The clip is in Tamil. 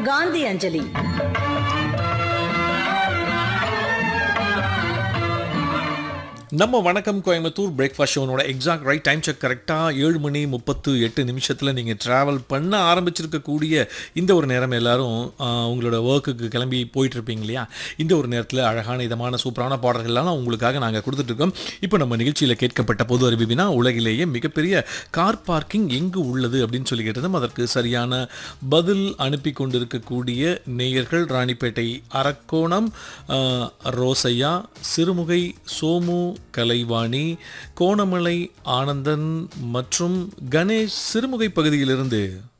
காந்தி அஞ்சலி நம்ம வணக்கம் கோயம்புத்தூர் பிரேக்ஃபாஸ்ட் ஷோனோட எக்ஸாக்ட் ரைட் டைம் செக் கரெக்டாக ஏழு மணி முப்பத்து எட்டு நிமிஷத்தில் நீங்கள் ட்ராவல் பண்ண ஆரம்பிச்சிருக்கக்கூடிய இந்த ஒரு நேரம் எல்லாரும் ஆஹ், உங்களோட ஒர்க்குக்கு கிளம்பி போயிட்டு இருப்பீங்க இல்லையா இந்த ஒரு நேரத்தில் அழகான இதமான சூப்பரான பாடல்கள்லாம் உங்களுக்காக நாங்கள் கொடுத்துட்ருக்கோம் இப்போ நம்ம நிகழ்ச்சியில் கேட்கப்பட்ட பொது அறிவிப்பினா உலகிலேயே மிகப்பெரிய கார் பார்க்கிங் எங்கு உள்ளது அப்படின்னு சொல்லி கேட்டதும் அதற்கு சரியான பதில் அனுப்பி கொண்டிருக்கக்கூடிய நேயர்கள் ராணிப்பேட்டை அரக்கோணம் ஆஹ், ரோசையா சிறுமுகை சோமு கலைவாணி கோணமலை ஆனந்தன் மற்றும் கணேஷ் சிறுமுகை பகுதியிலிருந்து